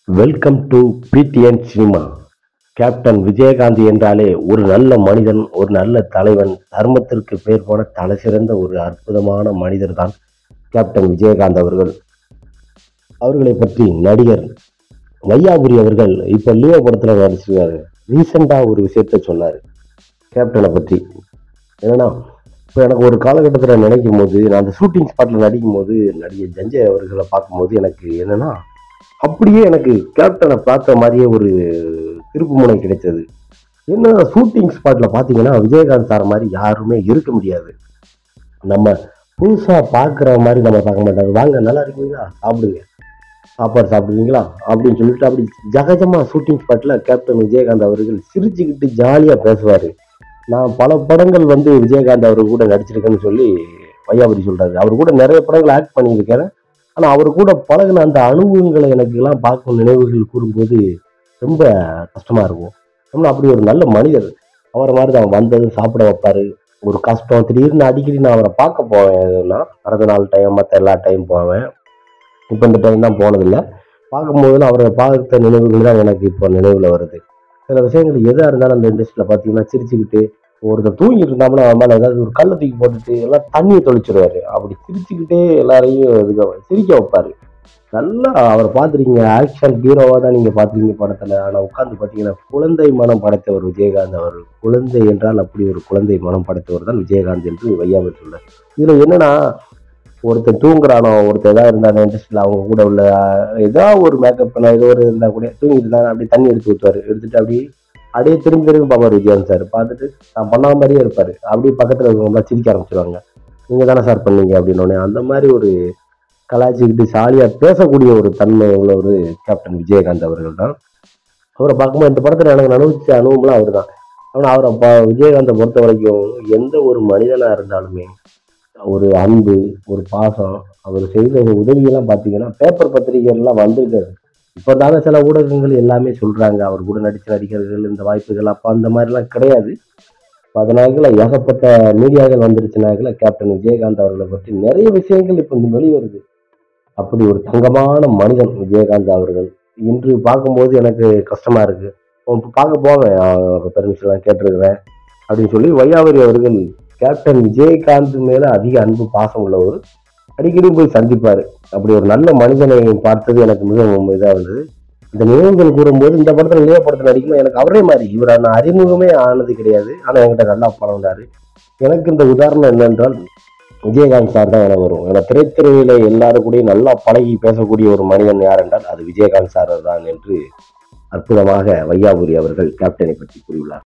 welcome to PTN cinema captain Vijayakanth என்றாலே ஒரு நல்ல மனிதன் ஒரு நல்ல தலைவன் தர்மத்திற்கு பேர் போன தலை சிறந்த ஒரு அற்புதமான மனிதர் தான் கேப்டன் விஜயகாந்த் அவர்கள் அவர்களை பற்றி நடிகர் வையாபுரி அவர்கள் இப்போ லியோ படத்தில் நடிச்சிருக்காரு ரீசெண்டாக ஒரு விஷயத்த சொன்னார் கேப்டனை பற்றி என்னன்னா இப்போ எனக்கு ஒரு காலகட்டத்தில் நினைக்கும் போது நான் அந்த ஷூட்டிங் ஸ்பாட்டில் நடிக்கும் போது நடிகர் ஜஞ்சய் அவர்களை பார்க்கும்போது எனக்கு என்னன்னா அப்படியே எனக்கு கேப்டனை பார்த்த மாதிரியே ஒரு திருப்பு முனை கிடைத்தது என்ன ஷூட்டிங் ஸ்பாட்டில் பார்த்தீங்கன்னா விஜயகாந்த் சார் மாதிரி யாருமே இருக்க முடியாது நம்ம புதுசாக பார்க்குற மாதிரி நம்ம பார்க்க மாட்டாங்க வாங்க நல்லா இருக்கீங்களா சாப்பிடுங்க சாப்பாடு சாப்பிடுவீங்களா அப்படின்னு சொல்லிட்டு அப்படி ஜகஜமாக ஷூட்டிங் ஸ்பாட்டில் கேப்டன் விஜயகாந்த் அவர்கள் சிரிச்சுக்கிட்டு ஜாலியாக பேசுவார் நான் பல படங்கள் வந்து விஜயகாந்த் அவர் கூட நடிச்சிருக்கேன்னு சொல்லி வையாபுரி சொல்கிறாரு அவர் கூட நிறைய படங்கள் ஆக்ட் பண்ணியிருக்கேன் ஆனால் அவர் கூட பழகின அந்த அனுபவங்களை எனக்குலாம் பார்க்கும் நினைவுகள் கூறும்போது ரொம்ப கஷ்டமாக இருக்கும் நம்ம அப்படி ஒரு நல்ல மனிதர் அவரை மாதிரி தான் வந்ததும் சாப்பிட வைப்பார் ஒரு கஷ்டம் திடீர்னு அடிக்கடி நான் அவரை பார்க்க போவேன் எதுனா பிறந்த நாள் டைம் மற்ற எல்லா டைம் போவேன் இப்போ இந்த டைம் தான் போனதில்லை பார்க்கும்போதெல்லாம் அவரை பார்த்த நினைவுகள் தான் எனக்கு இப்போ நினைவில் வருது சில விஷயங்கள் எதாக இருந்தாலும் அந்த இண்டஸ்ட்ரியில் பார்த்தீங்கன்னா சிரிச்சுக்கிட்டு ஒருத்தர் தூங்கிட்டு இருந்தாங்கன்னா அவன் மேலே ஏதாவது ஒரு கல்லை தூக்கி போட்டுட்டு எல்லாம் தண்ணியை தொளிச்சிருவாரு அப்படி சிரிச்சுக்கிட்டே எல்லாரையும் இதுக்க சிரிக்க வைப்பாரு நல்லா அவர் பார்த்துருக்கீங்க ஆக்ஷன் ஹீரோவாக தான் நீங்கள் பார்த்துருக்கீங்க படத்தில் ஆனால் உட்காந்து பார்த்தீங்கன்னா குழந்தை மனம் படைத்தவர் விஜயகாந்த் அவர் குழந்தை என்றால் அப்படி ஒரு குழந்தை மனம் படைத்தவர் தான் விஜயகாந்த் என்று வையாமல் சொல்றார் இதில் என்னன்னா ஒருத்தன் தூங்குறானோ ஒருத்தர் ஏதாவது இருந்தா அந்த இண்டஸ்ட்ரியில் அவங்க கூட உள்ள ஏதாவது ஒரு மேக்கப் பண்ண ஏதோ ஒரு இருந்தால் கூட தூங்கிட்டு இருந்தாங்க அப்படியே தண்ணி எடுத்து ஊற்றுவார் எடுத்துட்டு அப்படியே அப்படியே திரும்பி திரும்பி பார்ப்பார் விஜயகாந்த் சார் பார்த்துட்டு நான் பண்ணாத மாதிரியே இருப்பார் அப்படியே பக்கத்தில் இருக்கவங்களாம் சிரிக்க ஆரம்பிச்சிருவாங்க நீங்கள் தானே சார் பண்ணீங்க அப்படின்னோடனே அந்த மாதிரி ஒரு கலாய்ச்சிக்கிட்டு ஜாலியாக பேசக்கூடிய ஒரு தன்மை உள்ள ஒரு கேப்டன் விஜயகாந்த் அவர்கள் தான் அவரை பார்க்கும்போது இந்த படத்தில் எனக்கு அனுபவிச்ச அனுபவம்லாம் அவர் தான் ஆனால் அவரை ப விஜயகாந்தை பொறுத்த வரைக்கும் எந்த ஒரு மனிதனாக இருந்தாலுமே ஒரு அன்பு ஒரு பாசம் அவர் செய்த உதவியெல்லாம் பார்த்தீங்கன்னா பேப்பர் பத்திரிகைகள்லாம் வந்திருக்காரு இப்போ தாங்க சில ஊடகங்கள் எல்லாமே சொல்கிறாங்க அவர் கூட நடித்த நடிகர்கள் இந்த வாய்ப்புகள் அப்போ அந்த மாதிரிலாம் கிடையாது அதனால ஏகப்பட்ட மீடியாக்கள் வந்துருச்சுனாக்கல கேப்டன் விஜயகாந்த் அவர்களை பற்றி நிறைய விஷயங்கள் இப்போ இந்த வெளிவருது அப்படி ஒரு தங்கமான மனிதன் விஜயகாந்த் அவர்கள் இன்று பார்க்கும்போது எனக்கு கஷ்டமா இருக்கு இப்போ பார்க்க போவேன் பெர்மிஷன்லாம் கேட்டிருக்கிறேன் அப்படின்னு சொல்லி வையாவரி அவர்கள் கேப்டன் விஜயகாந்த் மேல அதிக அன்பு பாசம் உள்ளவர் அடிக்கடி போய் சந்திப்பார் அப்படி ஒரு நல்ல மனிதனை பார்த்தது எனக்கு மிகவும் இதாக இருந்தது இந்த நினைவுகள் கூறும்போது இந்த படத்தில் நினைவு படத்தில் நடிக்கும்போது எனக்கு அவரே மாதிரி இவரை நான் அறிமுகமே ஆனது கிடையாது ஆனால் என்கிட்ட நல்லா பழகினாரு எனக்கு இந்த உதாரணம் என்னென்றால் விஜயகாந்த் சார் தான் எனக்கு வரும் ஏன்னா திரைத்துறையில எல்லாரும் கூடயும் நல்லா பழகி பேசக்கூடிய ஒரு மனிதன் யார் என்றால் அது விஜயகாந்த் சார் தான் என்று அற்புதமாக வையாபுரி அவர்கள் கேப்டனை பற்றி கூறியுள்ளார்